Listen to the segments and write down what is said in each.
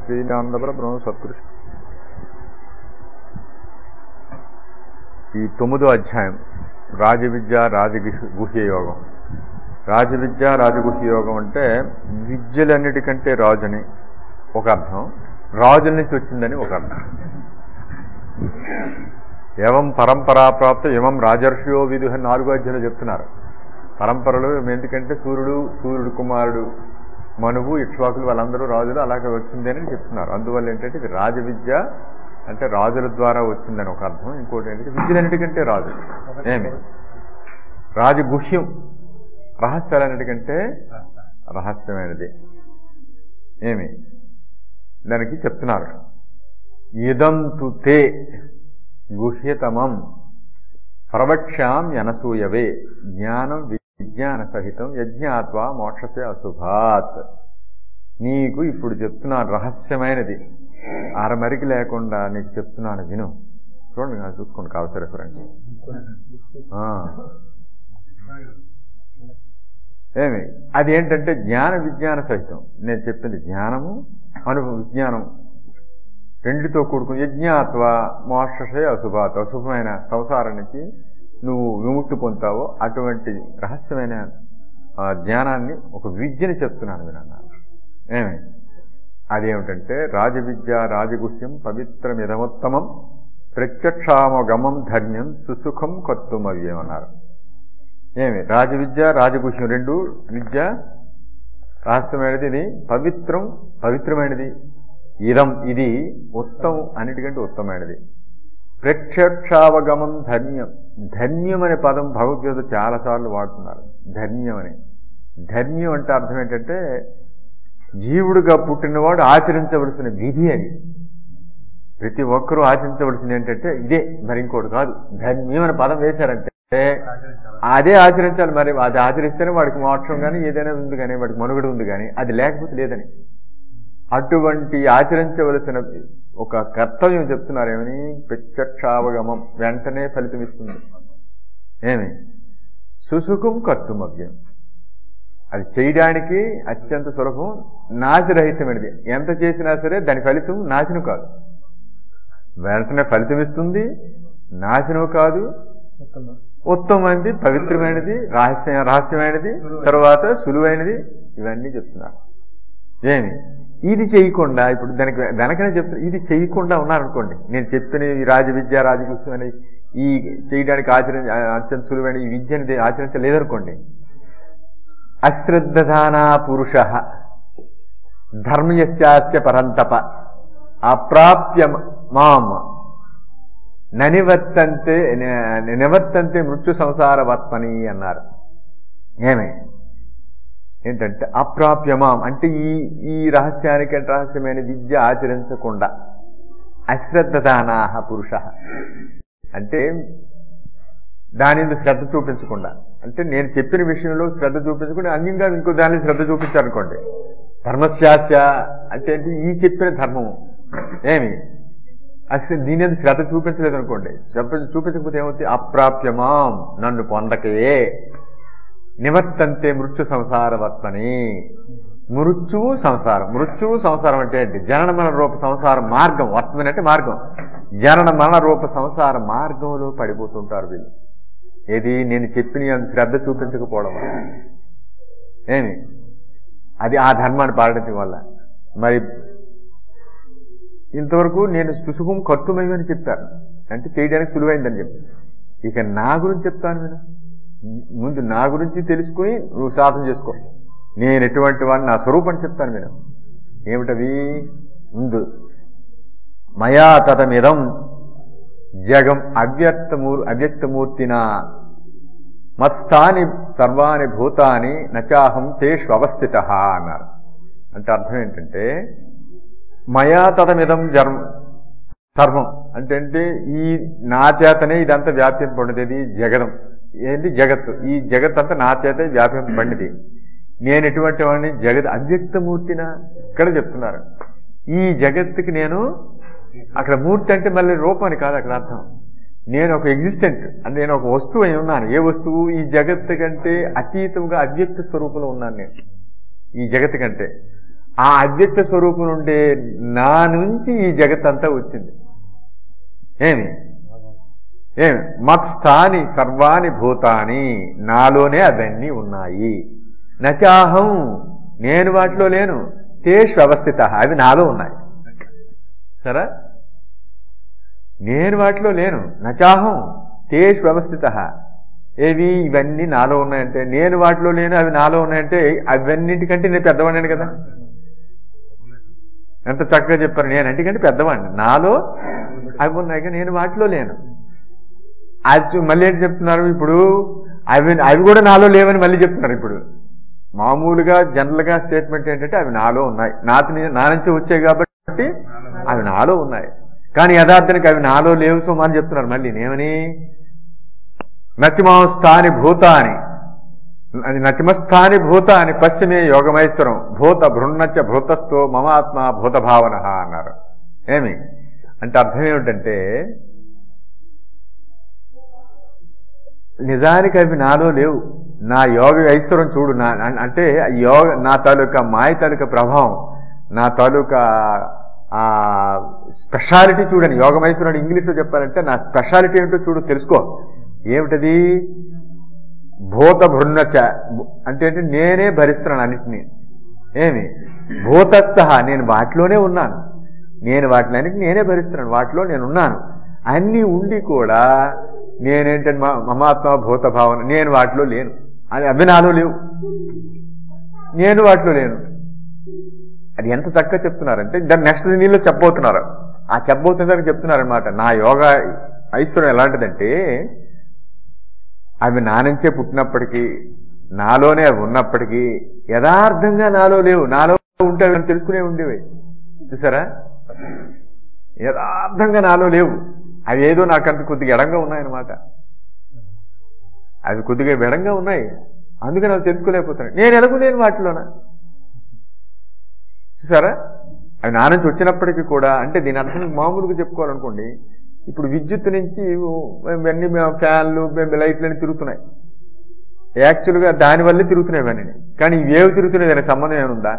శ్రీరామదపుర బ్రహ్మ సత్పురుష ఈ తొమ్మిదో అధ్యాయం రాజవిద్య రాజగుహ్య గుహ్య యోగం రాజవిద్య రాజగుహ్య యోగం అంటే విద్యలన్నిటికంటే రాజుని ఒక అర్థం రాజుల నుంచి వచ్చిందని ఒక అర్థం ఏవం పరంపరాప్రాప్త ఏమం రాజర్షియో విధు అని నాలుగో అధ్యాయంలో చెప్తున్నారు పరంపరలు ఎందుకంటే సూర్యుడు సూర్యుడు కుమారుడు మనువు ఇక్ష్వాకులు వాళ్ళందరూ రాజులు అలాగే వచ్చింది అని చెప్తున్నారు అందువల్ల ఏంటంటే ఇది రాజ విద్య అంటే రాజుల ద్వారా వచ్చిందని ఒక అర్థం ఇంకోటి ఏంటంటే విద్యలన్నిటికంటే రాజు ఏమి రాజగుహ్యం రహస్యాలన్నిటికంటే రహస్యమైనది ఏమి దానికి చెప్తున్నారు ఇదం తు తే గుహ్యతమం ప్రవక్ష్యాం యనసూయవే జ్ఞానం విజ్ఞాన సహితం యజ్ఞాత్వా మోక్షసే అశుభాత్ నీకు ఇప్పుడు చెప్తున్నాను రహస్యమైనది అరమరికి లేకుండా నీకు చెప్తున్నాను విను చూడండి నాకు చూసుకోండి కావచ్చు రెఫరెన్స్ ఏమి అది ఏంటంటే జ్ఞాన విజ్ఞాన సహితం నేను చెప్పింది జ్ఞానము అనుభవ విజ్ఞానం రెండితో కూడుకుని యజ్ఞాత్వ మోక్షసే అశుభాత్ అశుభమైన సంసారం నుంచి నువ్వు విముక్తి పొందుతావో అటువంటి రహస్యమైన జ్ఞానాన్ని ఒక విద్యని చెప్తున్నాను వినన్నారు ఏమి అదేమిటంటే రాజవిద్య రాజగుహ్యం పవిత్రమిదముత్తమం ప్రత్యక్షామగమం ధన్యం సుసుఖం కర్తుమవ్యం అన్నారు ఏమి రాజవిద్య రాజగుహ్యం రెండు విద్య రహస్యమైనది ఇది పవిత్రం పవిత్రమైనది ఇదం ఇది ఉత్తమం అన్నిటికంటే ఉత్తమైనది ప్రత్యక్షావగమం ధన్యం ధన్యం అనే పదం భగవద్గీత చాలాసార్లు వాడుతున్నారు ధన్యం అని ధన్యం అంటే అర్థం ఏంటంటే జీవుడుగా పుట్టినవాడు ఆచరించవలసిన విధి అని ప్రతి ఒక్కరూ ఆచరించవలసింది ఏంటంటే ఇదే మరి ఇంకోటి కాదు ధన్యం అనే పదం వేశారంటే అదే ఆచరించాలి మరి అది ఆచరిస్తేనే వాడికి మోక్షం కానీ ఏదైనా ఉంది కానీ వాడికి మనుగడ ఉంది కానీ అది లేకపోతే లేదని అటువంటి ఆచరించవలసిన ఒక కర్తవ్యం చెప్తున్నారేమని ప్రత్యక్షావగమం వెంటనే ఫలితం ఇస్తుంది ఏమి సుసుఖం కర్తుమవ్యం అది చేయడానికి అత్యంత సులభం నాశరహితమైనది ఎంత చేసినా సరే దాని ఫలితం నాశనం కాదు వెంటనే ఫలితం ఇస్తుంది నాశనం కాదు ఉత్తమమైనది పవిత్రమైనది రహస్య రహస్యమైనది తర్వాత సులువైనది ఇవన్నీ చెప్తున్నారు ఏమి ఇది చేయకుండా ఇప్పుడు దానికి వెనకనే చెప్తున్నా ఇది చేయకుండా ఉన్నారనుకోండి నేను చెప్పిన ఈ రాజవిద్య రాజగుహ్యం అని ఈ చేయడానికి ఆచరించ అత్యంత సులువైన ఈ విద్యని ఆచరించలేదనుకోండి అశ్రద్ధదానా పురుష ధర్మయస్యాస్య పరంతప అప్రాప్య మాం ననివర్తంతే నివర్తంతే మృత్యు సంసార వర్తని అన్నారు ఏమే ఏంటంటే అప్రాప్యమాం అంటే ఈ ఈ రహస్యానికి రహస్యమైన విద్య ఆచరించకుండా అశ్రద్ధదానా పురుష అంటే దాని శ్రద్ధ చూపించకుండా అంటే నేను చెప్పిన విషయంలో శ్రద్ధ చూపించకుండా అన్యంగా ఇంకో దాని శ్రద్ధ చూపించారనుకోండి ధర్మశాస్య అంటే ఈ చెప్పిన ధర్మము ఏమి అసలు దీని శ్రద్ధ చూపించలేదు అనుకోండి శ్రద్ధ చూపించకపోతే ఏమవుతుంది అప్రాప్యమాం నన్ను పొందకయే నివర్తంతే మృత్యు సంసార వర్తని మృత్యువు సంసారం మృత్యువు సంసారం అంటే ఏంటి జనన మరణ రూప సంసార మార్గం వర్తమని అంటే మార్గం జనన మరణ రూప సంసార మార్గంలో పడిపోతుంటారు వీళ్ళు ఏది నేను చెప్పిన అంత శ్రద్ధ చూపించకపోవడం వల్ల ఏమి అది ఆ ధర్మాన్ని పాడటం వల్ల మరి ఇంతవరకు నేను సుసుఖం కర్తుమని చెప్పాను అంటే చేయడానికి సులువైందని చెప్పి ఇక నా గురించి చెప్తాను నేను ముందు నా గురించి తెలుసుకుని నువ్వు సాధన చేసుకో నేను ఎటువంటి వాడిని నా స్వరూపం చెప్తాను నేను ఏమిటవి ముందు మయా తతమిదం జగం అవ్యక్తమూ అవ్యక్తమూర్తిన మత్స్థాని సర్వాణి భూతాని నచాహం తేషు అవస్థిత అన్నారు అంటే అర్థం ఏంటంటే మయా తదమిదం జర్మ సర్వం అంటే ఈ నా చేతనే ఇదంతా వ్యాపింపబడినది జగదం ఏంటి జగత్తు ఈ జగత్ అంతా నా చేతే వ్యాపింపబడినది నేను ఎటువంటి వాడిని జగత్ అవ్యక్తమూర్తిన ఇక్కడ చెప్తున్నారు ఈ జగత్తుకి నేను అక్కడ మూర్తి అంటే మళ్ళీ రూపాన్ని కాదు అక్కడ అర్థం నేను ఒక ఎగ్జిస్టెంట్ అంటే నేను ఒక వస్తువు అయి ఉన్నాను ఏ వస్తువు ఈ జగత్తు కంటే అతీతంగా అవ్యక్త స్వరూపంలో ఉన్నాను నేను ఈ జగత్తు కంటే ఆ అవ్యక్త స్వరూపం నుండే నా నుంచి ఈ జగత్తంతా వచ్చింది ఏమి ఏమి మత్స్థాని సర్వాణి భూతాని నాలోనే అవన్నీ ఉన్నాయి నచాహం నేను వాటిలో లేను తేష్ వ్యవస్థిత అవి నాలో ఉన్నాయి సరే నేను వాటిలో లేను నచాహం తేష్ వ్యవస్థిత ఏవి ఇవన్నీ నాలో ఉన్నాయంటే నేను వాటిలో లేను అవి నాలో ఉన్నాయంటే అవన్నిటికంటే నేను పెద్దవాడిని కదా ఎంత చక్కగా చెప్పారు నేను అంటికంటే పెద్దవాడిని నాలో అవి ఉన్నాయి కానీ నేను వాటిలో లేను అది మళ్ళీ ఏంటి చెప్తున్నారు ఇప్పుడు అవి అవి కూడా నాలో లేవని మళ్ళీ చెప్తున్నారు ఇప్పుడు మామూలుగా జనరల్ గా స్టేట్మెంట్ ఏంటంటే అవి నాలో ఉన్నాయి నాతి నా నుంచి వచ్చాయి కాబట్టి అవి నాలో ఉన్నాయి కానీ యథార్థానికి అవి నాలో లేవు సుమా అని చెప్తున్నారు మళ్ళీ నేమని నచిమాస్థాని భూతాని అది నచిమస్థాని భూతాని పశ్చిమే యోగమైశ్వరం భూత భృన్నచ భూతస్థో మమాత్మ భూత భావన అన్నారు ఏమి అంటే అర్థం ఏమిటంటే నిజానికి అవి నాలో లేవు నా యోగ ఐశ్వరం చూడు నా అన్- అంటే యోగ నా తాలూకా మాయ తాలూకా ప్రభావం నా తాలూకా ఆ స్పెషాలిటీ చూడండి యోగమైశ్వరుడు ఇంగ్లీష్లో చెప్పాలంటే నా స్పెషాలిటీ ఏంటో చూడు తెలుసుకో ఏమిటది భూత భృన్నచ అంటే ఏంటి నేనే భరిస్తున్నాను అన్నిటినీ ఏమి భూతస్థ నేను వాటిలోనే ఉన్నాను నేను వాటిలన్నిటి నేనే భరిస్తున్నాను వాటిలో నేను ఉన్నాను అన్నీ ఉండి కూడా నేనేంటంటే మా- మమాత్మ భూత భావన నేను వాటిలో లేను అది అవి నాలో లేవు నేను వాటిలో లేను అది ఎంత చక్కగా చెప్తున్నారంటే దాని నెక్స్ట్ దీనిలో చెప్పబోతున్నారు ఆ చెప్పబోతున్న చెప్తున్నారనమాట నా యోగా ఐశ్వర్యం ఎలాంటిదంటే అవి నా నుంచే పుట్టినప్పటికీ నాలోనే అవి ఉన్నప్పటికీ యథార్థంగా నాలో లేవు నాలో ఉంటే అవి తెలుసుకునే ఉండేవి చూసారా యథార్థంగా నాలో లేవు అవి ఏదో నాకంత కొద్దిగా ఎడంగా ఉన్నాయన్నమాట అవి కొద్దిగా ఎడంగా ఉన్నాయి అందుకని అవి తెలుసుకోలేకపోతున్నాయి నేను ఎలాగూ లేను వాటిలోన చూసారా అవి నా నుంచి వచ్చినప్పటికీ కూడా అంటే దీని అర్థం మామూలుగా చెప్పుకోవాలనుకోండి ఇప్పుడు విద్యుత్ నుంచి ఇవన్నీ ఫ్యాన్లు లైట్లు అన్ని తిరుగుతున్నాయి యాక్చువల్గా దానివల్లే తిరుగుతున్నాయి ఇవన్నీ కానీ ఇవేవి తిరుగుతున్నాయి దానికి సంబంధం ఏముందా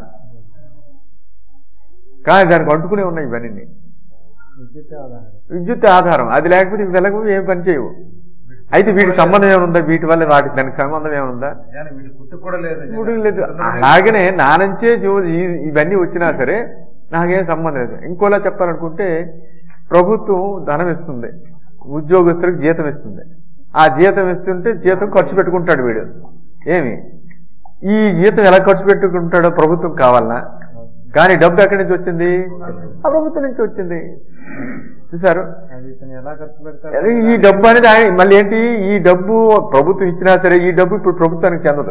కానీ దానికి అంటుకునే ఉన్నాయి ఇవన్నీ విద్యుత్ ఆధారం అది లేకపోతే ఇవి వెలగవు ఏం పని చేయవు అయితే వీటికి సంబంధం ఏముందా వీటి వల్ల వాటికి దానికి సంబంధం ఏముందా కానీ వీటి పుట్టుక కూడా లేదు ఇప్పుడు లేదు అలాగనే నా నుంచే జీవ ఈ- ఇవన్నీ వచ్చినా సరే నాకేం సంబంధం లేదు ఇంకోలా చెప్పాలనుకుంటే ప్రభుత్వం ధనం ఇస్తుంది ఉద్యోగస్తులకు జీతం ఇస్తుంది ఆ జీతం ఇస్తుంటే జీతం ఖర్చు పెట్టుకుంటాడు వీడు ఏమి ఈ జీతం ఎలా ఖర్చు పెట్టుకుంటాడో ప్రభుత్వం కావాలనా కానీ డబ్బు ఎక్కడి నుంచి వచ్చింది ఆ ప్రభుత్వం నుంచి వచ్చింది చూసారు అది ఇతను ఎలా ఖర్చు పెడతాడు అదే ఈ డబ్బు అనేది ఆయన మళ్ళీ ఏంటి ఈ డబ్బు ప్రభుత్వం ఇచ్చినా సరే ఈ డబ్బు ఇప్పుడు ప్రభుత్వానికి చెందదు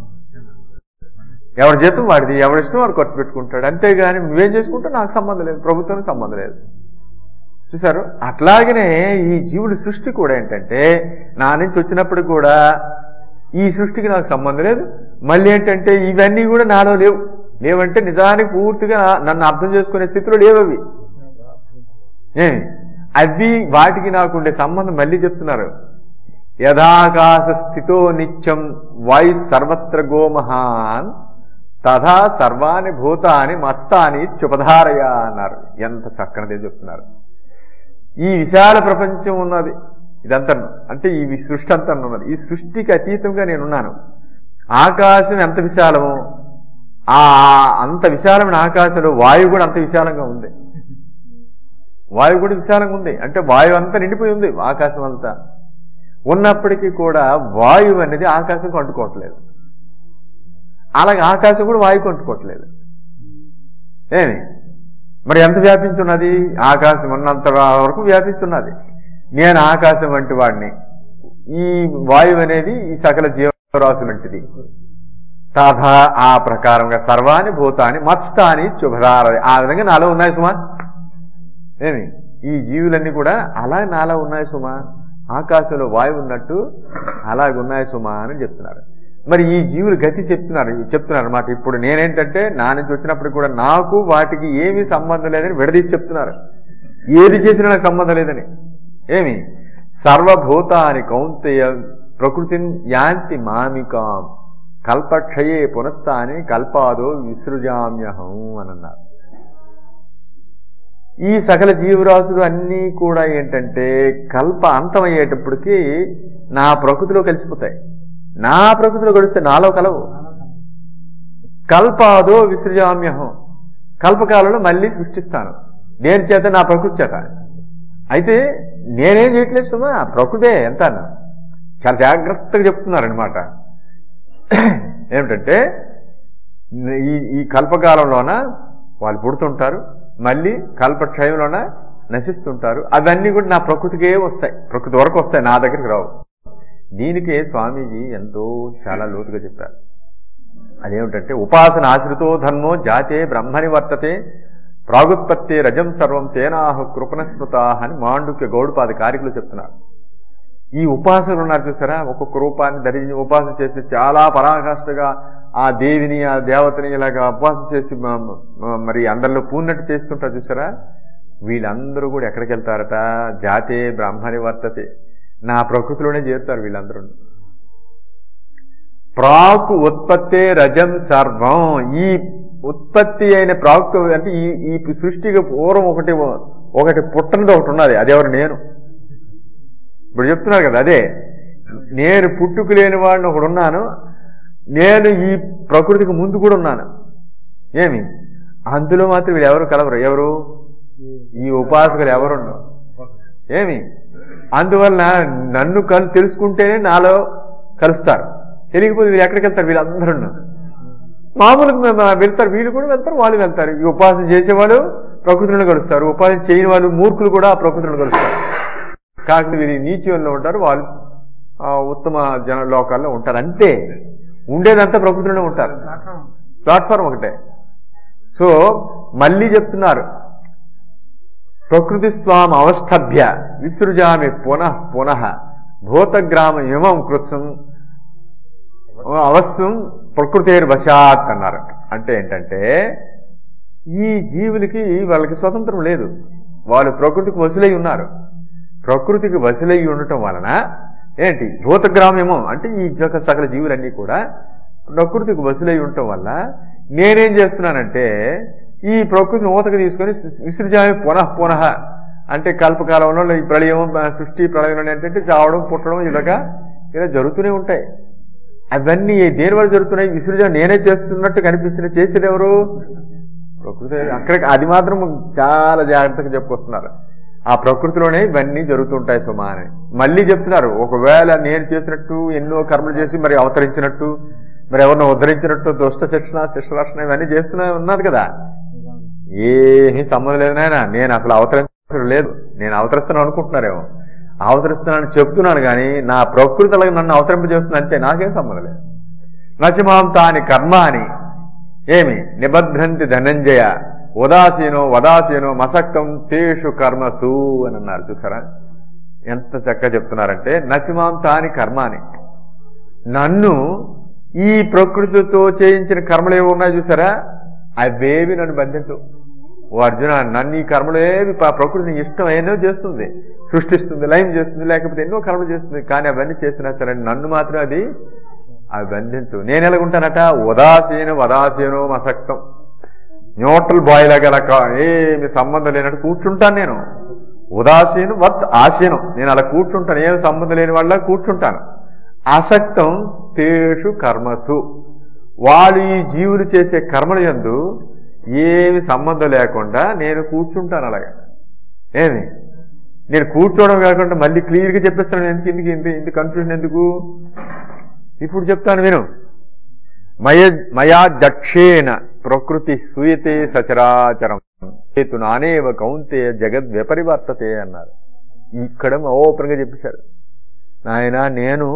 ఎవరి జీతం వాడిది ఎవరి ఇష్టం వాడు ఖర్చు పెట్టుకుంటాడు అంతేగాని నువ్వేం చేసుకుంటావు నాకు సంబంధం లేదు ప్రభుత్వానికి సంబంధం లేదు చూసారు అట్లాగనే ఈ జీవుడి సృష్టి కూడా ఏంటంటే నా నుంచి వచ్చినప్పుడు కూడా ఈ సృష్టికి నాకు సంబంధం లేదు మళ్ళీ ఏంటంటే ఇవన్నీ కూడా నాలో లేవు లేవంటే నిజానికి పూర్తిగా నన్ను అర్థం చేసుకునే స్థితిలో లేవు అవి ఏమి అవి వాటికి నాకుండే సంబంధం మళ్ళీ చెప్తున్నారు యథాకాశ స్థితో నిత్యం వాయు సర్వత్ర గోమహాన్ తథా సర్వాణి భూతాని మస్తాని చుపధారయ అన్నారు ఎంత చక్కనదే చెప్తున్నారు ఈ విశాల ప్రపంచం ఉన్నది ఇదంతా అంటే ఈ వి- సృష్టి అంతా ఉన్నది ఈ సృష్టికి అతీతంగా నేనున్నాను ఆకాశం ఎంత విశాలమో ఆ అంత విశాలమైన ఆకాశంలో వాయువు కూడా అంత విశాలంగా ఉంది వాయువు కూడా విశాలంగా ఉంది అంటే వాయువు అంతా నిండిపోయి ఉంది ఆకాశం అంతా ఉన్నప్పటికీ కూడా వాయువు అనేది ఆకాశం అంటుకోవట్లేదు అలాగే ఆకాశం కూడా వాయువుకు అంటుకోవట్లేదు ఏమి మరి ఎంత వ్యాపించున్నది ఆకాశం ఉన్నంత వరకు వ్యాపించున్నది నేను ఆకాశం వంటి వాడిని ఈ వాయువు అనేది ఈ సకల జీవరాశి వంటిది తథా ఆ ప్రకారంగా సర్వాణి భూతాన్ని మత్స్తాని శుభధార ఆ విధంగా నాలో ఉన్నాయి సుమా ఏమి ఈ జీవులన్నీ కూడా అలా నాలా ఉన్నాయి సుమా ఆకాశంలో వాయువు ఉన్నట్టు అలాగ ఉన్నాయి సుమా అని చెప్తున్నారు మరి ఈ జీవులు గతి చెప్తున్నారు చెప్తున్నారు అనమాట ఇప్పుడు నేనేంటంటే నా నుంచి వచ్చినప్పుడు కూడా నాకు వాటికి ఏమీ సంబంధం లేదని విడదీసి చెప్తున్నారు ఏది చేసినా నాకు సంబంధం లేదని ఏమి సర్వభూతాని కౌంతేయ ప్రకృతిని యాంతి మామికాం కల్పక్షయే పునస్తాని కల్పాదో విసృజామ్యహం అని అన్నారు ఈ సకల జీవరాశులు అన్నీ కూడా ఏంటంటే కల్ప అంతమయ్యేటప్పటికి నా ప్రకృతిలో కలిసిపోతాయి నా ప్రకృతిలో కలిస్తే నాలో కలవు కల్పాదో విసృజామ్యహం కల్పకాలంలో మళ్ళీ సృష్టిస్తాను దేని చేత నా ప్రకృతి చేత అయితే నేనేం చేయట్లేదు సుమా ప్రకృతే ఎంత చాలా జాగ్రత్తగా చెప్తున్నారనమాట ఏమిటంటే ఈ ఈ కల్పకాలంలోన వాళ్ళు పుడుతుంటారు మళ్ళీ కల్పక్షయంలోన నశిస్తుంటారు అవన్నీ కూడా నా ప్రకృతికే వస్తాయి ప్రకృతి వరకు వస్తాయి నా దగ్గరికి రావు దీనికే స్వామీజీ ఎంతో చాలా లోతుగా చెప్పారు అదేమిటంటే ఉపాసన ఆశ్రితో ధర్మో జాతే బ్రహ్మని వర్తతే ప్రాగుత్పత్తి రజం సర్వం తేనాహ కృపణస్మృత అని మాండుక్య గౌడుపాది కారికలు చెప్తున్నారు ఈ ఉపాసకులు ఉన్నారు చూసారా ఒక్కొక్క రూపాన్ని ధరించి ఉపాసన చేసి చాలా పరాకాష్ఠగా ఆ దేవిని ఆ దేవతని ఇలాగా ఉపాసన చేసి మ- మ- మరి అందరిలో పూర్ణట్టు చేస్తుంటారు చూసారా వీళ్ళందరూ కూడా ఎక్కడికి వెళ్తారట జాతే బ్రహ్మని వర్తతే నా ప్రకృతిలోనే చేరుతారు వీళ్ళందరూ ప్రాకు ఉత్పత్తే రజం సర్వం ఈ ఉత్పత్తి అయిన ప్రాకు అంటే ఈ ఈ సృష్టికి పూర్వం ఒకటి ఒకటి పుట్టనిది ఒకటి ఉన్నది అదెవరు నేను ఇప్పుడు చెప్తున్నారు కదా అదే నేను పుట్టుకు లేని వాడిని ఒకడు ఉన్నాను నేను ఈ ప్రకృతికి ముందు కూడా ఉన్నాను ఏమి అందులో మాత్రం వీళ్ళు ఎవరు కలవరు ఎవరు ఈ ఉపాసకులు ఎవరున్నారు ఏమి అందువలన నన్ను కలు తెలుసుకుంటేనే నాలో కలుస్తారు తెలియకపోతే వీళ్ళు ఎక్కడికి వెళ్తారు వీళ్ళందరూ మామూలుగా మేము వెళ్తారు వీళ్ళు కూడా వెళ్తారు వాళ్ళు వెళ్తారు ఈ ఉపాసన చేసేవాళ్ళు ప్రకృతిలో కలుస్తారు ఉపాసన చేయని వాళ్ళు మూర్ఖులు కూడా ఆ ప్రకృతిలో కలుస్తారు కాకపోతే వీళ్ళు నీచంలో ఉంటారు వాళ్ళు ఆ, ఉత్తమ జన లోకాల్లో ఉంటారు అంతే ఉండేదంతా ప్రకృతిలోనే ఉంటారు ప్లాట్ఫామ్ ఒకటే సో మళ్ళీ చెప్తున్నారు ప్రకృతి స్వామ అవస్థభ్య విసృజామి పునః పునః భూతగ్రామ ఇమం కృత్సం అవశ్యం ప్రకృతేర్ వశాత్ అన్నారు అంటే ఏంటంటే ఈ జీవులకి వాళ్ళకి స్వతంత్రం లేదు వాళ్ళు ప్రకృతికి వసులై ఉన్నారు ప్రకృతికి వసులై ఉండటం వలన ఏంటి భూతగ్రామేమో అంటే ఈ జగ సకల జీవులన్నీ కూడా ప్రకృతికి వసులై ఉండటం వల్ల నేనేం చేస్తున్నానంటే ఈ ప్రకృతిని ఊతకు తీసుకొని విసృజామి పునః పునః అంటే కల్పకాలంలో ఈ ప్రళయం ఆ, సృష్టి ప్రళయం ఏంటంటే చావడం పుట్టడం ఇలాగా ఇలా జరుగుతూనే ఉంటాయి అవన్నీ దేని వల్ల జరుగుతున్నాయి విసృజన నేనే చేస్తున్నట్టు కనిపించిన చేసేది ఎవరు ప్రకృతి అక్కడికి అది మాత్రం చాలా జాగ్రత్తగా చెప్పుకొస్తున్నారు ఆ ప్రకృతిలోనే ఇవన్నీ జరుగుతుంటాయి సుమా అని మళ్ళీ చెప్తున్నారు ఒకవేళ నేను చేసినట్టు ఎన్నో కర్మలు చేసి మరి అవతరించినట్టు మరి ఎవరిని ఉద్ధరించినట్టు దుష్ట శిక్షణ శిక్షరక్షణ ఇవన్నీ చేస్తున్నా ఉన్నారు కదా ఏమీ సంబంధం లేదు నాయన నేను అసలు అవతరించడం లేదు నేను అవతరిస్తాను అనుకుంటున్నారేమో అవతరిస్తున్నానని చెప్తున్నాను కానీ నా ప్రకృతి అలాగే నన్ను అవతరింపజేస్తుంది అంతే నాకేం సంబంధం లేదు నచిమాం తాని కర్మ అని ఏమి నిబధ్రంతి ధనంజయ ఉదాసీనో వదాసీనో మసక్తం తేషు కర్మసు అని అన్నారు చూసారా ఎంత చక్కగా చెప్తున్నారంటే నచిమాం తాని కర్మ అని నన్ను ఈ ప్రకృతితో చేయించిన కర్మలు ఏమి ఉన్నాయి చూసారా అవేవి నన్ను బంధించవు ఓ అర్జున నన్ను ఈ కర్మలు ఏవి ప- ప్రకృతి నీకు ఇష్టం ఏదో చేస్తుంది సృష్టిస్తుంది లయం చేస్తుంది లేకపోతే ఎన్నో కర్మలు చేస్తుంది కానీ అవన్నీ చేసినా సరే నన్ను మాత్రం అది అవి బంధించు నేను ఎలాగుంటానట ఉదాసీన వదాసీనో మసక్తం న్యూట్రల్ బాయ్ లాగా అలా కా- ఏమి సంబంధం లేనట్టు కూర్చుంటాను నేను ఉదాసీనం వత్ ఆసీనం నేను అలా కూర్చుంటాను ఏమి సంబంధం లేని వాళ్ళ కూర్చుంటాను ఆసక్తం తేషు కర్మసు వాళ్ళు ఈ జీవులు చేసే కర్మల యందు ఏమి సంబంధం లేకుండా నేను కూర్చుంటాను అలాగా ఏమి నేను కూర్చోవడం కాకుండా మళ్ళీ క్లియర్గా చెప్పేస్తాను ఎందుకు ఎందుకు ఇంత ఇంత కన్ఫ్యూజన్ ఎందుకు ఇప్పుడు చెప్తాను విను మయ మయా దక్షేణ ప్రకృతి సూయతే సచరాచరం హేతు నానేవ కౌంతే జగద్ వ్యపరివర్తతే అన్నారు ఇక్కడ ఓపెన్ గా చెప్పేశారు నాయన నేను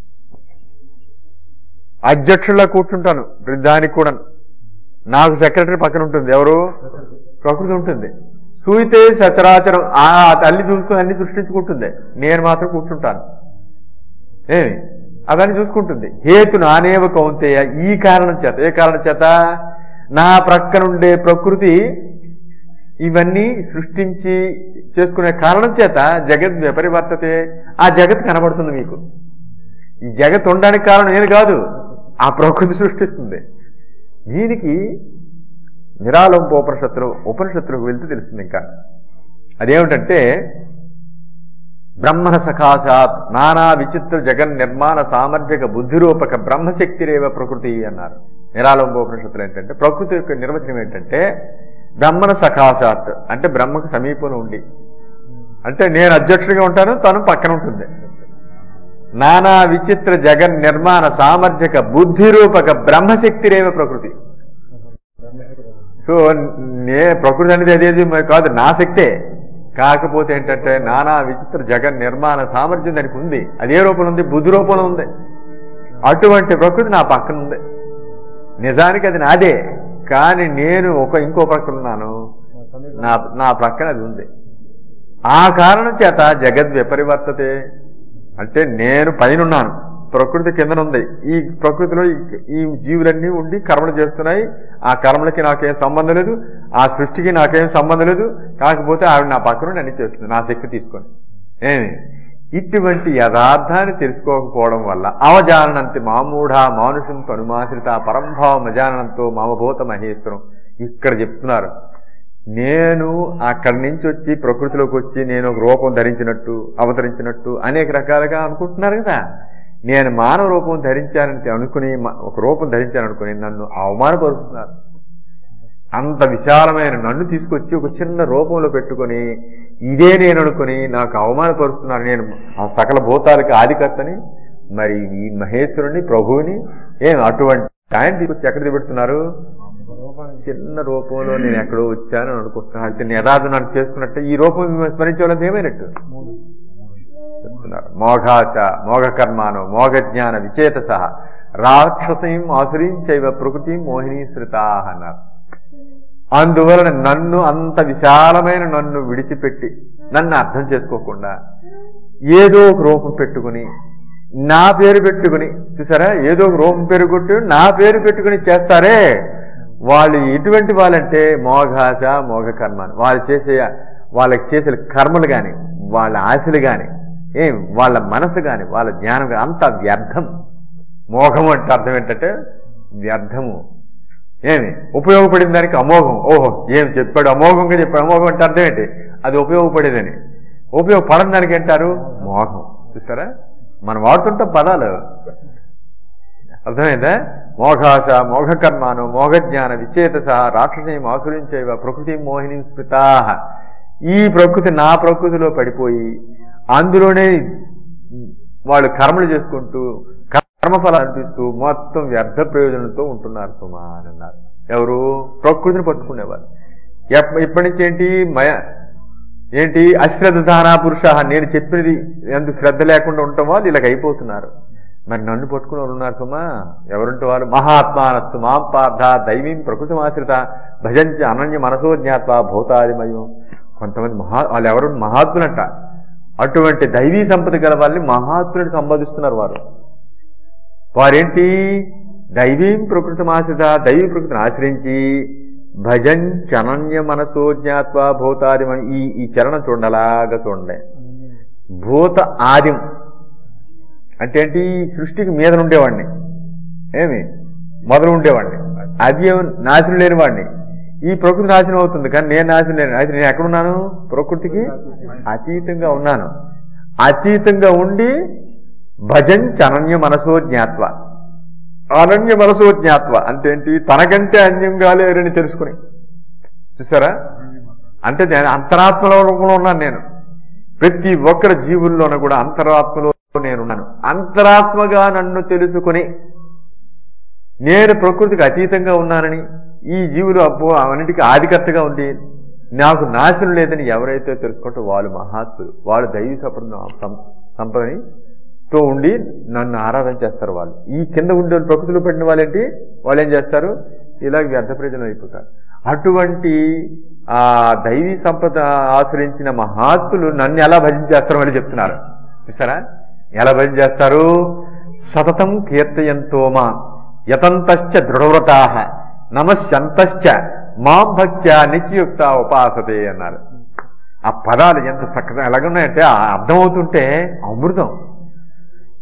అధ్యక్షుల్లా కూర్చుంటాను దానికి కూడా నాకు సెక్రటరీ పక్కన ఉంటుంది ఎవరు ప్రకృతి ఉంటుంది సూయితే సచరాచరం ఆ తల్లి చూసుకుని అన్ని సృష్టించుకుంటుంది నేను మాత్రం కూర్చుంటాను ఏమి అవన్నీ చూసుకుంటుంది హేతు నానేవ కౌంతేయ ఈ కారణం చేత ఏ కారణం చేత నా ప్రక్కనుండే ప్రకృతి ఇవన్నీ సృష్టించి చేసుకునే కారణం చేత జగత్ విపరివర్తతే ఆ జగత్ కనబడుతుంది మీకు ఈ జగత్ ఉండడానికి కారణం నేను కాదు ఆ ప్రకృతి సృష్టిస్తుంది దీనికి నిరాలంబ ఉపనిషత్తులు ఉపనిషత్తులకు వెళ్తే తెలుస్తుంది ఇంకా అదేమిటంటే బ్రహ్మణ సకాశాత్ నానా విచిత్ర జగన్ నిర్మాణ సామర్థ్యక బుద్ధిరూపక బ్రహ్మశక్తిరేవ ప్రకృతి అన్నారు నిరాలంబోపనిషత్తులు ఏంటంటే ప్రకృతి యొక్క నిర్వచనం ఏంటంటే బ్రహ్మణ సకాశాత్ అంటే బ్రహ్మకు సమీపంలో ఉండి అంటే నేను అధ్యక్షుడిగా ఉంటాను తను పక్కన ఉంటుంది నానా విచిత్ర జగన్ నిర్మాణ సామర్థ్యక బుద్ధిరూపక బ్రహ్మశక్తిరేవ ప్రకృతి సో నే ప్రకృతి అనేది అదేది మరి కాదు నా శక్తే కాకపోతే ఏంటంటే నానా విచిత్ర జగన్ నిర్మాణ సామర్థ్యం దానికి ఉంది అదే రూపంలో ఉంది బుద్ధి రూపంలో ఉంది అటువంటి ప్రకృతి నా పక్కన ఉంది నిజానికి అది నాదే కానీ నేను ఒక ఇంకో ప్రక్కన ఉన్నాను నా నా ప్రక్కన అది ఉంది ఆ కారణం చేత జగద్ విపరివర్తతే అంటే నేను పైన ఉన్నాను ప్రకృతి కిందన ఉంది ఈ ప్రకృతిలో ఈ- ఈ జీవులన్నీ ఉండి కర్మలు చేస్తున్నాయి ఆ కర్మలకి నాకేం సంబంధం లేదు ఆ సృష్టికి నాకేం సంబంధం లేదు కాకపోతే ఆవిడ నా పక్కన అన్ని చేస్తుంది నా శక్తి తీసుకొని ఏమి ఇటువంటి యథార్థాన్ని తెలుసుకోకపోవడం వల్ల అవజానంతి మామూఢ మానుషం తనుమాశ్రిత పరంభావం అజానంతో మామభూత మహేశ్వరం ఇక్కడ చెప్తున్నారు నేను అక్కడి నుంచి వచ్చి ప్రకృతిలోకి వచ్చి నేను ఒక రూపం ధరించినట్టు అవతరించినట్టు అనేక రకాలుగా అనుకుంటున్నారు కదా నేను మానవ రూపం ధరించానని అనుకుని మ- ఒక రూపం ధరించాను అనుకుని నన్ను అవమానపరుస్తున్నారు అంత విశాలమైన నన్ను తీసుకొచ్చి ఒక చిన్న రూపంలో పెట్టుకొని ఇదే నేను అనుకుని నాకు అవమానపరుస్తున్నారు నేను ఆ సకల భూతాలకి ఆదికర్తని మరి ఈ మహేశ్వరుని ప్రభువుని ఏం అటువంటి ఆయన తీసుకొచ్చి ఎక్కడ పెడుతున్నారు చిన్న రూపంలో నేను ఎక్కడో వచ్చాను అని అనుకుంటున్నాను అయితే నేను యథార్థం నన్ను చేసుకున్నట్టు ఈ రూపం మిమ్మల్ని స్మరించే వాళ్ళది ఏమైనట్టు చెప్తున్నారు మోఘాశ మోఘకర్మాను మోఘజ్ఞాన విచేత సహ రాక్షసీం ఆసురీం చైవ ప్రకృతి మోహిని శ్రుతా అన్నారు అందువలన నన్ను అంత విశాలమైన నన్ను విడిచిపెట్టి నన్ను అర్థం చేసుకోకుండా ఏదో ఒక రూపం పెట్టుకుని నా పేరు పెట్టుకుని చూసారా ఏదో ఒక రూపం పేరు కొట్టి నా పేరు పెట్టుకుని చేస్తారే వాళ్ళు ఎటువంటి వాళ్ళంటే మోఘాశ మోఘ కర్మాన్ని వాళ్ళు చేసే వాళ్ళకి చేసే కర్మలు గాని వాళ్ళ ఆశలు గాని ఏం వాళ్ళ మనసు గాని వాళ్ళ జ్ఞానం గాని అంత వ్యర్థం మోఘం అంటే అర్థం ఏంటంటే వ్యర్థము ఏమి ఉపయోగపడిన దానికి అమోఘం ఓహో ఏం చెప్పాడు అమోఘంగా చెప్పాడు అమోఘం అంటే అర్థం ఏంటి అది ఉపయోగపడేదని ఉపయోగపడని దానికి అంటారు మోఘం చూసారా మనం వాడుతుంటాం పదాలు అర్థమైందా మోఘాస మోఘకర్మాను మోఘజ్ఞాన విచేత సహ రాక్షసీం ఆసురించేవ ప్రకృతి మోహిని స్మృతా ఈ ప్రకృతి నా ప్రకృతిలో పడిపోయి అందులోనే వాళ్ళు కర్మలు చేసుకుంటూ కర్మఫలాలు అనిపిస్తూ మొత్తం వ్యర్థ ప్రయోజనంతో ఉంటున్నారు సుమా అని అన్నారు ఎవరు ప్రకృతిని పట్టుకునేవారు ఎప్ప- ఇప్పటి నుంచి ఏంటి మయ ఏంటి అశ్రద్ధ దానా పురుష నేను చెప్పినది ఎందుకు శ్రద్ధ లేకుండా ఉండటం వాళ్ళు ఇలాగ అయిపోతున్నారు మరి నన్ను పట్టుకుని వాళ్ళు ఉన్నారు సుమా ఎవరుంటే వాళ్ళు మహాత్మానత్తు మాం పార్థ దైవీం ప్రకృతి ఆశ్రిత భజంచ అనన్య మనసో జ్ఞాత్వ భూతాదిమయం కొంతమంది మహా వాళ్ళు ఎవరు మహాత్ములంట అటువంటి దైవీ సంపద గల వాళ్ళని మహాత్ములను సంబోధిస్తున్నారు వారు వారేంటి దైవీం ప్రకృతి ఆశ్రిత దైవీ ప్రకృతిని ఆశ్రయించి భజన్ చనన్య మనసో జ్ఞాత్వ భూతాదిమయం ఈ ఈ చరణం చూడండి చూడండి భూత ఆదిం అంటే ఏంటి ఈ సృష్టికి మీద ఉండేవాడిని ఏమి మొదలు ఉండేవాడిని అది నాశనం లేని వాడిని ఈ ప్రకృతి నాశనం అవుతుంది కానీ నేను నాశనం లేను అయితే నేను ఎక్కడున్నాను ప్రకృతికి అతీతంగా ఉన్నాను అతీతంగా ఉండి భజన్ చనన్య మనసో జ్ఞాత్వ అనన్య మనసో జ్ఞాత్వ అంటే ఏంటి తనకంటే అన్యంగా లేరని తెలుసుకుని చూసారా అంటే నేను అంతరాత్మలో రూపంలో ఉన్నాను నేను ప్రతి ఒక్కరి జీవుల్లోనూ కూడా అంతరాత్మలో నేనున్నాను అంతరాత్మగా నన్ను తెలుసుకుని నేను ప్రకృతికి అతీతంగా ఉన్నానని ఈ జీవులు అబ్బో అవన్నిటికీ ఆధికర్తగా ఉండి నాకు నాశనం లేదని ఎవరైతే తెలుసుకుంటే వాళ్ళు మహాత్ములు వాళ్ళు దైవీ సంపద సం- సంపదని తో ఉండి నన్ను ఆరాధన చేస్తారు వాళ్ళు ఈ కింద ఉండే వాళ్ళు ప్రకృతిలో పడిన వాళ్ళేంటి వాళ్ళు ఏం చేస్తారు ఇలాగ వ్యర్థ ప్రయోజనం అయిపోతారు అటువంటి ఆ దైవీ సంపద ఆశ్రయించిన మహాత్ములు నన్ను ఎలా భజన చేస్తారో వాళ్ళు చెప్తున్నారు చూసారా ఎలా భజన చేస్తారు సతతం కీర్తయంతో మా యతంతశ్చ దృఢవ్రతా నమస్యంతశ్చ మాం భక్త్యా నిత్యయుక్త ఉపాసతే అన్నారు ఆ పదాలు ఎంత చక్కగా ఎలాగున్నాయంటే ఆ అర్థమవుతుంటే అమృతం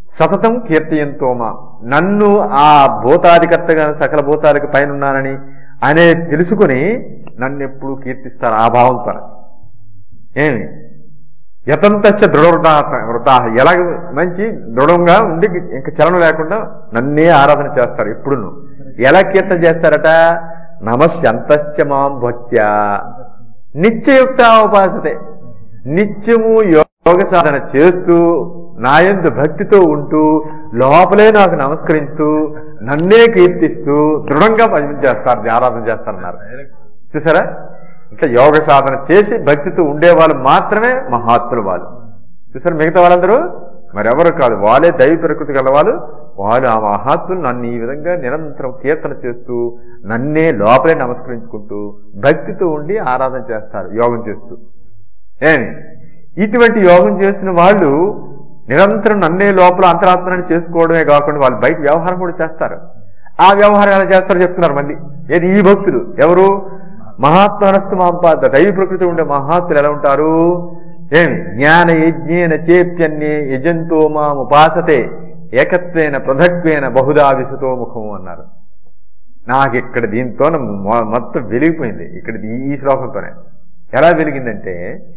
సతతం కీర్తయంతోమా నన్ను ఆ భూతాధికర్తగా సకల భూతాలకు పైన ఉన్నానని అనే తెలుసుకుని నన్ను ఎప్పుడు కీర్తిస్తారు ఆ భావంతో ఏమి యతంతశ్చ దృఢ వృతా వృతా ఎలాగ మంచి దృఢంగా ఉండి ఇంకా చలనం లేకుండా నన్నే ఆరాధన చేస్తారు ఎప్పుడును ఎలా కీర్తన చేస్తారట నమస్యంతశ్చ మాం భక్త్య నిత్యయుక్త ఉపాసతే నిత్యము యోగ సాధన చేస్తూ నాయందు భక్తితో ఉంటూ లోపలే నాకు నమస్కరిస్తూ నన్నే కీర్తిస్తూ దృఢంగా భజన చేస్తారు ఆరాధన చేస్తారన్నారు చూసారా ఇట్లా యోగ సాధన చేసి భక్తితో ఉండేవాళ్ళు మాత్రమే మహాత్ములు వాళ్ళు చూసారా మిగతా వాళ్ళందరూ మరెవరు కాదు వాళ్ళే దైవ ప్రకృతి గలవాళ్ళు వాళ్ళు ఆ మహాత్ములు నన్ను ఈ విధంగా నిరంతరం కీర్తన చేస్తూ నన్నే లోపలే నమస్కరించుకుంటూ భక్తితో ఉండి ఆరాధన చేస్తారు యోగం చేస్తూ ఏమి ఇటువంటి యోగం చేసిన వాళ్ళు నిరంతరం నన్నే లోపల అంతరాత్మని చేసుకోవడమే కాకుండా వాళ్ళు బయట వ్యవహారం కూడా చేస్తారు ఆ వ్యవహారం ఎలా చేస్తారో చెప్తున్నారు మళ్ళీ ఏది ఈ భక్తులు ఎవరు మహాత్మనస్తు మాంపాద దైవ ప్రకృతి ఉండే మహాత్ములు ఎలా ఉంటారు ఏమి జ్ఞాన యజ్ఞేన చేప్యన్యే యజంతో మాం ఉపాసతే ఏకత్వేన పృథక్వేన బహుదా విసుతో ముఖము అన్నారు నాకు ఇక్కడ దీంతో మొ- మొత్తం వెలిగిపోయింది ఇక్కడ ఈ- ఈ శ్లోకంతోనే ఎలా వెలిగిందంటే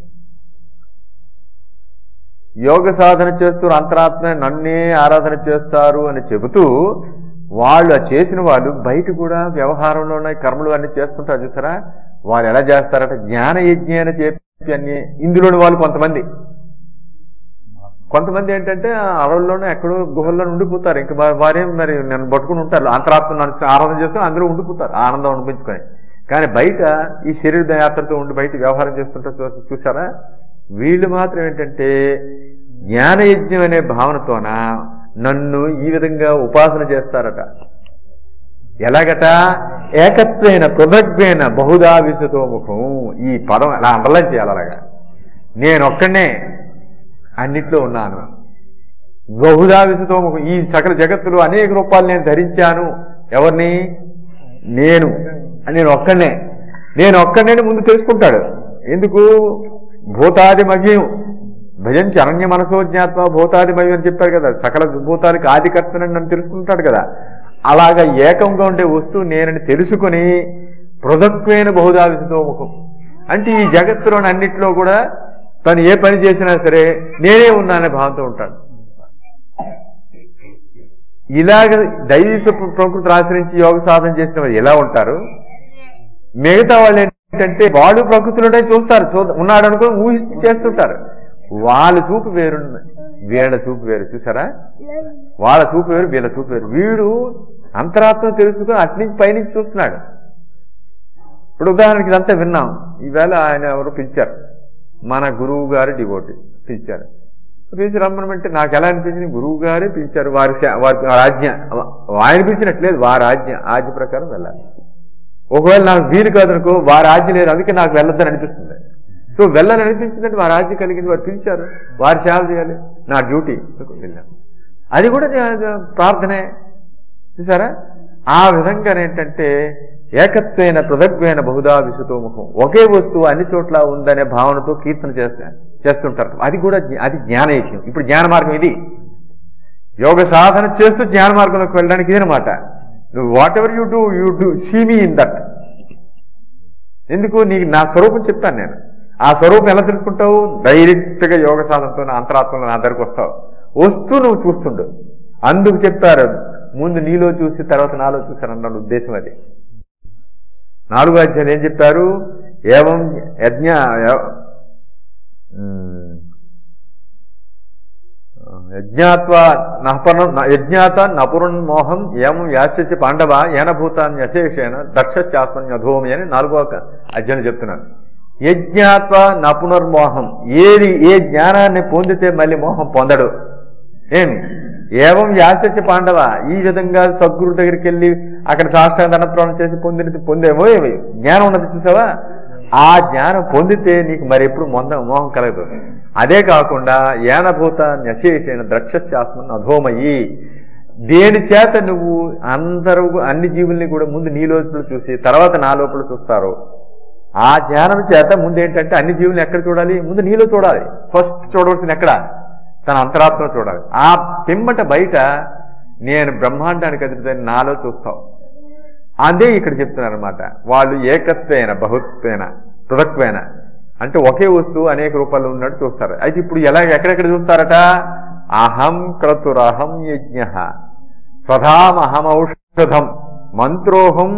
యోగ సాధన చేస్తూ అంతరాత్మ నన్నే ఆరాధన చేస్తారు అని చెబుతూ వాళ్ళు ఆ చేసిన వాళ్ళు బయట కూడా వ్యవహారంలోనే కర్మలు అన్ని చేస్తుంటారు చూసారా వాళ్ళు ఎలా చేస్తారట జ్ఞాన యజ్ఞాన చేపి అన్ని ఇందులోని వాళ్ళు కొంతమంది కొంతమంది ఏంటంటే ఆ అడవుల్లోనే ఎక్కడో గుహల్లో ఉండిపోతారు ఇంకా వా- వారేం మరి నన్ను పట్టుకుని ఉంటారు అంతరాత్మ నన్ను ఆరాధన చేస్తూ అందులో ఉండిపోతారు ఆనందం అనిపించుకొని కానీ బయట ఈ శరీర యాత్రతో ఉండి బయట వ్యవహారం చేస్తుంటారు చూ- చూసారా వీళ్ళు మాత్రం ఏంటంటే జ్ఞానయజ్ఞం అనే భావనతోన నన్ను ఈ విధంగా ఉపాసన చేస్తారట ఎలాగట ఏకత్వైన పృథగ్వేన బహుదా విసుతో ముఖం ఈ పదం అలా అండర్లైన్ చేయాలి అలాగా నేనొక్కడనే అన్నిట్లో ఉన్నాను బహుదా విసుతో ముఖం ఈ సకల జగత్తులో అనేక రూపాలు నేను ధరించాను ఎవరిని నేను నేను ఒక్కడనే నేను ఒక్కడనే ముందు తెలుసుకుంటాడు ఎందుకు భూతాది మవ్యం భజంచి అనన్య మనసో జ్ఞాత్వ భూతాది మవ్యం అని చెప్పారు కదా సకల భూతానికి ఆదికర్తనని నన్ను తెలుసుకుంటాడు కదా అలాగా ఏకంగా ఉండే వస్తువు నేనని తెలుసుకుని పృథక్వైన బహుదా విసుతో ముఖం అంటే ఈ జగత్తులోని అన్నిట్లో కూడా తను ఏ పని చేసినా సరే నేనే ఉన్నాననే భావంతో ఉంటాడు ఇలాగ దైవీస ప్రకృతిని ఆశ్రయించి యోగ సాధన చేసిన వాళ్ళు ఎలా ఉంటారు మిగతా వాళ్ళు ఏంటంటే వాళ్ళు ప్రకృతిలోనే చూస్తారు చూ ఉన్నాడు అనుకుని ఊహిస్తూ చేస్తుంటారు వాళ్ళ చూపు వేరు వీళ్ళ చూపు వేరు చూసారా వాళ్ళ చూపు వేరు వీళ్ళ చూపు వేరు వీడు అంతరాత్మ తెలుసుకుని అట్నుంచి పైనుంచి చూస్తున్నాడు ఇప్పుడు ఉదాహరణకి ఇదంతా విన్నాం ఈవేళ ఆయన ఎవరు పిలిచారు మన గురువు గారు డివోటి పిలిచారు పిలిచి రమ్మనమంటే నాకు ఎలా అనిపించింది గురువు గారే పిలిచారు వారి శా- వారి వారి ఆజ్ఞ ఆయన పిలిచినట్లేదు వారి ఆజ్ఞ ఆజ్ఞ ప్రకారం వెళ్ళాలి ఒకవేళ నాకు వీలు కాదనుకో వారి ఆజ్ఞ లేదు అందుకే నాకు వెళ్ళొద్దని అనిపిస్తుంది సో వెళ్ళని అనిపించిందంటే వారి ఆజ్ఞ కలిగింది వారు పిలిచారు వారి సేవ చేయాలి నా డ్యూటీ వెళ్ళాను అది కూడా దే- ప్రార్థనే చూసారా ఆ విధంగా ఏంటంటే ఏకత్వైన పృథగ్వైన బహుదా విసుతోముఖం ఒకే వస్తువు అన్ని చోట్ల ఉందనే భావనతో కీర్తన చేస్తా చేస్తుంటారు అది కూడా జ్ఞ- అది జ్ఞానయజ్ఞం ఇప్పుడు జ్ఞాన మార్గం ఇది యోగ సాధన చేస్తూ జ్ఞాన మార్గంలోకి వెళ్ళడానికి ఇదనమాట నువ్వు whatever you do you do see me in that ఎందుకు నీకు నా స్వరూపం చెప్పాను నేను ఆ స్వరూపం ఎలా తెలుసుకుంటావు డైరెక్ట్ గా యోగ సాధనతో నా అంతరాత్మలో నా దగ్గరకు వస్తావు వస్తూ నువ్వు చూస్తుండు అందుకు చెప్పారు ముందు నీలో చూసి తర్వాత నాలో చూశారు అన్న ఉద్దేశం అది నాలుగో అధ్యాయం ఏం చెప్పారు ఏవం యజ్ఞ ఎవ- ఉమ్, యజ్ఞాత్వ నపన యజ్ఞాత నపురున్ మోహం ఏమం యాస్యసి పాండవ ఏనభూతాన్ని యశేషేన దక్షశాస్త్రం అధోమి అని నాలుగో అధ్యాయం చెప్తున్నాను యజ్ఞాత్వ నపునర్మోహం ఏది ఏ జ్ఞానాన్ని పొందితే మళ్ళీ మోహం పొందడు ఏమి ఏవం యాససి పాండవ ఈ విధంగా సద్గురు దగ్గరికి వెళ్ళి అక్కడ సాష్టాంగ దండప్రవణం చేసి పొందిన పొందేమో ఏమి జ్ఞానం ఉన్నది చూసావా ఆ జ్ఞానం పొందితే నీకు మరి ఎప్పుడు మొంద మోహం కలగదు అదే కాకుండా ఏనభూత నశేషైన ద్రక్షశాస్త్రం అధోమయి దేని చేత నువ్వు అందరూ అన్ని జీవుల్ని కూడా ముందు నీ లోపల చూసి తర్వాత నా లోపల చూస్తారు ఆ జ్ఞానం చేత ముందు ఏంటంటే అన్ని జీవుల్ని ఎక్కడ చూడాలి ముందు నీలో చూడాలి ఫస్ట్ చూడవలసింది ఎక్కడ తన అంతరాత్మ చూడాలి ఆ పిమ్మట బయట నేను బ్రహ్మాండానికి అధిపతిని నాలో చూస్తావు అదే ఇక్కడ చెప్తున్నారు అనమాట వాళ్ళు ఏకత్వేన బహుత్వేన పృథక్వేన అంటే ఒకే వస్తువు అనేక రూపాల్లో ఉన్నట్టు చూస్తారు అయితే ఇప్పుడు ఎలా ఎక్కడెక్కడ చూస్తారట అహం క్రతురహం యజ్ఞ స్వధామహం ఔషధం మంత్రోహం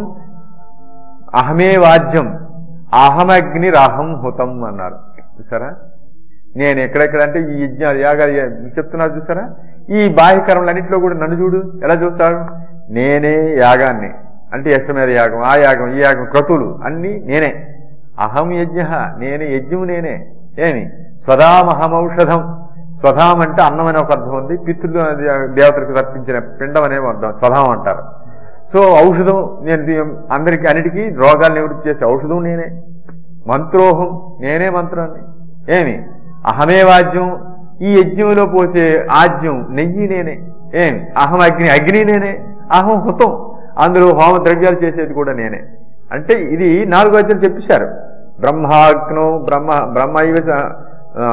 అహమే వాద్యం అహమగ్నిరహం హుతం అన్నారు చూసారా నేను ఎక్కడెక్కడ అంటే ఈ యజ్ఞాలు యాగాలు ఏ- చెప్తున్నారు చూసారా ఈ బాహ్యకర్మలన్నింటిలో కూడా నన్ను చూడు ఎలా చూస్తాడు నేనే యాగాన్ని అంటే యశ్వమేధ యాగం ఆ యాగం ఈ యాగం క్రతువులు అన్ని నేనే అహం యజ్ఞ నేనే యజ్ఞము నేనే ఏమి స్వధామహమౌషధం స్వధాం అంటే అన్నం అనే ఒక అర్థం ఉంది పితృ దేవతలకు తర్పించిన పిండం అనే అర్థం స్వధాం అంటారు సో ఔషధం నేను దీ- అందరికి అన్నిటికీ రోగాలు నివృత్తి చేసే ఔషధం నేనే మంత్రోహం నేనే మంత్రాన్ని ఏమి అహమే వాద్యం ఈ యజ్ఞంలో పోసే ఆజ్యం నెయ్యి నేనే ఏమి అహం అగ్ని అగ్ని నేనే అహం హుతం అందులో హోమ ద్రవ్యాలు చేసేది కూడా నేనే అంటే ఇది నాలుగు అధ్యాయులు చెప్పేశారు బ్రహ్మాగ్నో బ్రహ్మ బ్రహ్మ ఇవ స- ఆ,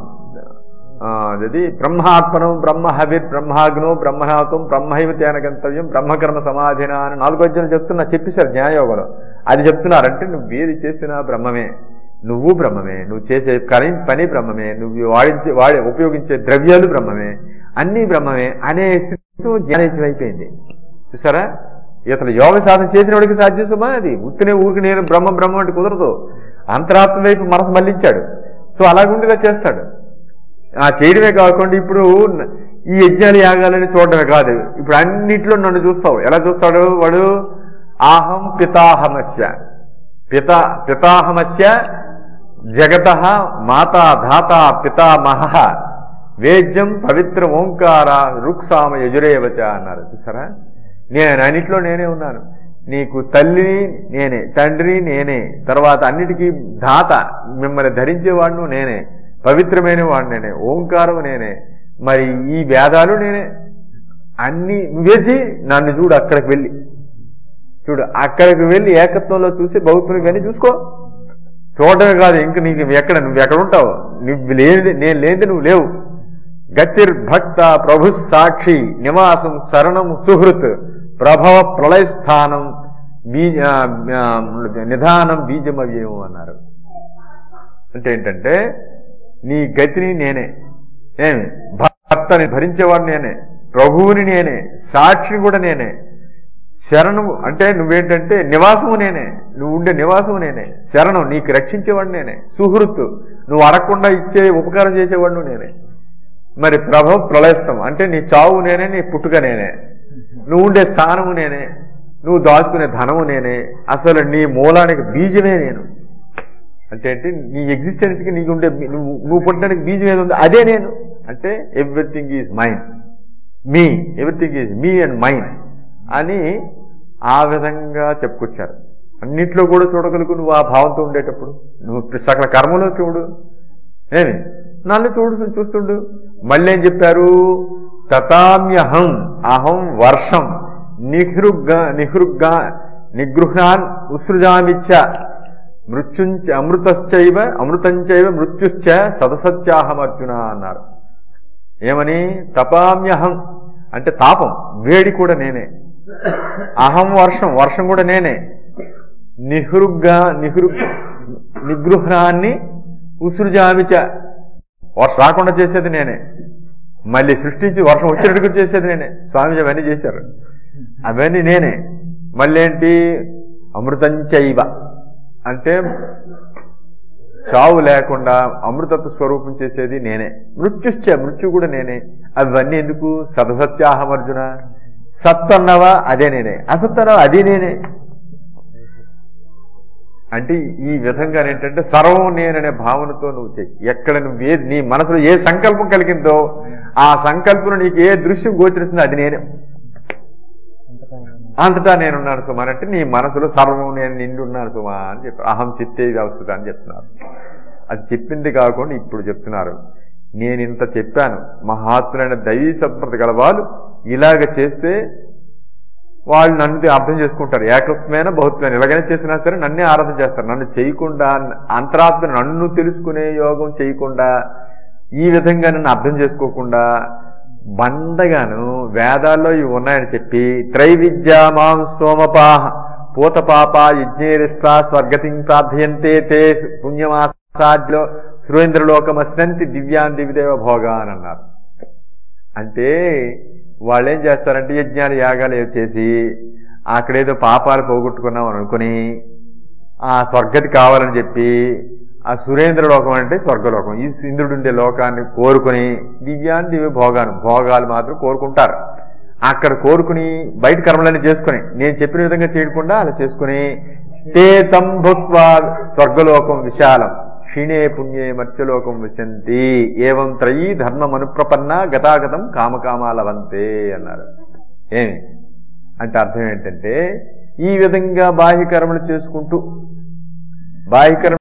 ఆ, అది బ్రహ్మాత్మనం బ్రహ్మ హవిర్ బ్రహ్మాగ్నో బ్రహ్మనాథం బ్రహ్మైవ తేన గంతవ్యం బ్రహ్మకర్మ సమాధిన అని నాలుగో అధ్యాయులు చెప్తున్నా చెప్పేశారు న్యాయయోగంలో అది చెప్తున్నారంటే నువ్వు ఏది చేసినా బ్రహ్మమే నువ్వు బ్రహ్మమే నువ్వు చేసే పని పని బ్రహ్మమే నువ్వు వాడించే వాడి ఉపయోగించే ద్రవ్యాలు బ్రహ్మమే అన్నీ బ్రహ్మమే అనే స్థితి జ్ఞానేజ్యం అయిపోయింది చూసారా ఇతను యోగ సాధన చేసిన వాడికి సాధ్యం సుమా అది ఉత్తినే ఊరికి నేను బ్రహ్మ బ్రహ్మ అంటే కుదరదు అంతరాత్మ వైపు మనసు మళ్లించాడు సో అలాగుండిగా చేస్తాడు ఆ చేయడమే కాకుండా ఇప్పుడు ఈ యజ్ఞాలు యాగాలని చూడడమే కాదు ఇప్పుడు అన్నిట్లో నన్ను చూస్తావు ఎలా చూస్తాడు వాడు ఆహం పితాహమస్య పిత పితాహమస్య జగత మాత ధాత పితామహ వేద్యం పవిత్ర ఓంకార రుక్సామ యజురేవచ అన్నారు చూసారా నేను అన్నిట్లో నేనే ఉన్నాను నీకు తల్లిని నేనే తండ్రి నేనే తర్వాత అన్నిటికీ ధాత మిమ్మల్ని ధరించేవాడును నేనే పవిత్రమైన వాడు నేనే ఓంకారం నేనే మరి ఈ వేదాలు నేనే అన్ని నువ్వేచి నన్ను చూడు అక్కడికి వెళ్ళి చూడు అక్కడికి వెళ్ళి ఏకత్వంలో చూసి బౌద్ధుని కానీ చూసుకో చూడటమే కాదు ఇంక నీకు ఎక్కడ నువ్వు ఎక్కడ ఉంటావు నువ్వు లేనిది నేను లేనిది నువ్వు లేవు గతిర్ భక్త ప్రభు సాక్షి నివాసం శరణం సుహృత్ ప్రభవ ప్రళయ స్థానం బీజ ఆ, ఆ, నిధానం బీజమవ్యయం అన్నారు అంటే ఏంటంటే నీ గతిని నేనే ఏమి భర్తని భరించేవాడు నేనే ప్రభువుని నేనే సాక్షిని కూడా నేనే శరణము అంటే నువ్వేంటంటే నివాసము నేనే నువ్వు ఉండే నివాసము నేనే శరణం నీకు రక్షించేవాడు నేనే సుహృత్తు నువ్వు అడగకుండా ఇచ్చే ఉపకారం చేసేవాడు నేనే మరి ప్రభ ప్రళయస్తం అంటే నీ చావు నేనే నీ పుట్టుక నేనే నువ్వు ఉండే స్థానము నేనే నువ్వు దాచుకునే ధనము నేనే అసలు నీ మూలానికి బీజమే నేను అంటే ఏంటి నీ ఎగ్జిస్టెన్స్కి నీకు ఉండే బీ- నువ్వు నువ్వు పుట్టడానికి బీజం ఏది ఉంది అదే నేను అంటే everything is mind me everything is me and mind అని ఆ విధంగా చెప్పుకొచ్చారు అన్నిట్లో కూడా చూడగలుగు నువ్వు ఆ భావంతో ఉండేటప్పుడు నువ్వు సకల కర్మలో చూడు ఏమి నన్ను చూడు చూస్తుండు మళ్ళీ ఏం చెప్పారు తతామ్యహం అహం వర్షం నిహృగ్గ నిహృగ్గ నిగృహాన్ ఉసృజామిచ్చ మృత్యుంచ అమృతశ్చైవ అమృతంచైవ మృత్యుశ్చ సదసత్యాహమర్జున అన్నారు ఏమని తపామ్యహం అంటే తాపం వేడి కూడా నేనే అహం వర్షం వర్షం కూడా నేనే నిహృగ్గా నిహృగ్ నిగృహాన్ని ఉసురుజామిచ వర్షం రాకుండా చేసేది నేనే మళ్ళీ సృష్టించి వర్షం వచ్చినట్టుగా చేసేది నేనే స్వామిజీ అవన్నీ చేశారు అవన్నీ నేనే మళ్ళీ ఏంటి అమృతంచైవ అంటే చావు లేకుండా అమృతత్వ స్వరూపం చేసేది నేనే మృత్యుశ్చ మృత్యు కూడా నేనే అవన్నీ ఎందుకు సదసత్యాహమర్జున సత్ అన్నవా అదే నేనే అసత్ అన్నవా అది నేనే అంటే ఈ విధంగా ఏంటంటే సర్వం నేననే భావనతో నువ్వు చెయ్యి ఎక్కడ నువ్వు ఏ నీ మనసులో ఏ సంకల్పం కలిగిందో ఆ సంకల్పం నీకు ఏ దృశ్యం గోచరిస్తుందో అది నేనే అంతటా నేనున్నాను సుమా అంటే నీ మనసులో సర్వం నేను నిండున్నాను సుమా అని చెప్పారు అహం చిత్తే అవస్థ అని చెప్తున్నారు అది చెప్పింది కాకుండా ఇప్పుడు చెప్తున్నారు నేను ఇంత చెప్పాను మహాత్ములైన దైవీ సంప్రద గల వాళ్ళు ఇలాగ చేస్తే వాళ్ళు నన్ను అర్థం చేసుకుంటారు ఏకత్వమైన బహుత్వమైన ఎలాగైనా చేసినా సరే నన్నే ఆరాధన చేస్తారు నన్ను చేయకుండా అంతరాత్మ నన్ను తెలుసుకునే యోగం చేయకుండా ఈ విధంగా నన్ను అర్థం చేసుకోకుండా బండగాను వేదాల్లో ఇవి ఉన్నాయని చెప్పి త్రైవిద్య మాం సోమపాహ పూతపాప యజ్ఞేరిష్ట స్వర్గతిం ప్రార్థయంతే తే పుణ్యమాసాద్లో సురేంద్రలోకమశ్నంతి దివ్యాన్ దివిదేవ భోగా అని అన్నారు అంటే వాళ్ళు ఏం చేస్తారంటే యజ్ఞాలు యాగాలు ఏవో చేసి అక్కడేదో పాపాలు పోగొట్టుకున్నాం అని అనుకుని ఆ స్వర్గతి కావాలని చెప్పి ఆ సురేంద్ర లోకం అంటే స్వర్గలోకం ఈ ఇంద్రుడు ఉండే లోకాన్ని కోరుకుని దివ్యాన్ని దివ్య భోగాను భోగాలు మాత్రం కోరుకుంటారు అక్కడ కోరుకుని బయట కర్మలన్నీ చేసుకుని నేను చెప్పిన విధంగా చేయకుండా అలా చేసుకుని తే తం భుక్వా స్వర్గలోకం విశాలం క్షీణే పుణ్యే మర్త్యలోకం విశంతి ఏవం త్రయీ ధర్మమనుప్రపన్న గతాగతం కామకామాలవంతే అన్నారు ఏమి అంటే అర్థం ఏంటంటే ఈ విధంగా బాహ్య కర్మలు చేసుకుంటూ బాహ్య కర్మ